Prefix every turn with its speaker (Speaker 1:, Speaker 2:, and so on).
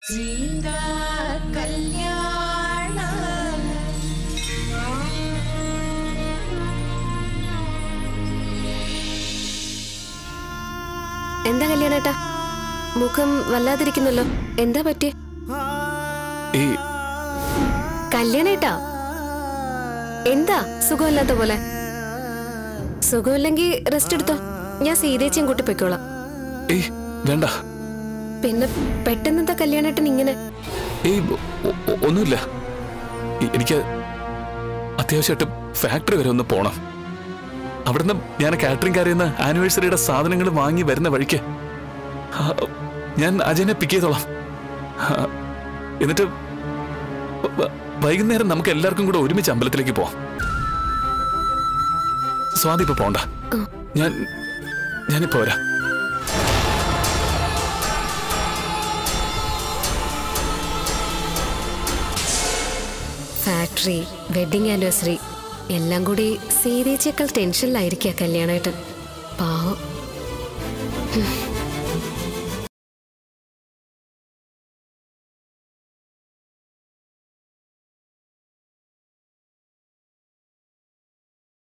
Speaker 1: സീതാ കല്യാണം
Speaker 2: എന്താ കല്യാണേട്ടാ മുഖം വല്ലാതിരിക്കുന്നല്ലോ എന്താ പറ്റിയ
Speaker 3: ഈ
Speaker 2: കല്യാണേട്ടാ എന്താ സുഖമില്ലാത്ത പോലെ സുഖമില്ലെങ്കിൽ റെസ്റ്റ് എടുത്തോ ഞാൻ സീതേച്ചിയും കൂട്ടി പൊയ്ക്കോളാം
Speaker 3: ഏയ് വേണ്ട
Speaker 2: പിന്നെ പെട്ടെന്നെന്താ കല്യാണേട്ടൻ ഇങ്ങനെ
Speaker 3: ഏയ് ഒ- ഒ- ഒന്നുമില്ല എ- എനിക്ക് അത്യാവശ്യമായിട്ട് ഫാക്ടറി വരെ ഒന്ന് പോണം അവിടുന്ന് ഞാൻ കാറ്ററിംഗ് നിന്ന് ആനിവേഴ്സറിയുടെ സാധനങ്ങൾ വാങ്ങി വരുന്ന വഴിക്ക് ആ, ഞാൻ അജയനെ പിക്ക് ചെയ്തോളാം ആ, എന്നിട്ട് വ- വ- വൈകുന്നേരം നമുക്ക് എല്ലാവർക്കും കൂടെ ഒരുമിച്ച് അമ്പലത്തിലേക്ക് പോവാം സ്വാതി ഇപ്പൊ പോണ്ട ഞാൻ ഞാനിപ്പോ വരാം
Speaker 2: ഫാക്ടറി വെഡിങ് ആനിവേഴ്സറി എല്ലാം കൂടി സീതേച്ചിയേക്കാൾ ടെൻഷനിലായിരിക്കുക കല്യാണമായിട്ട് പാവം ഉം.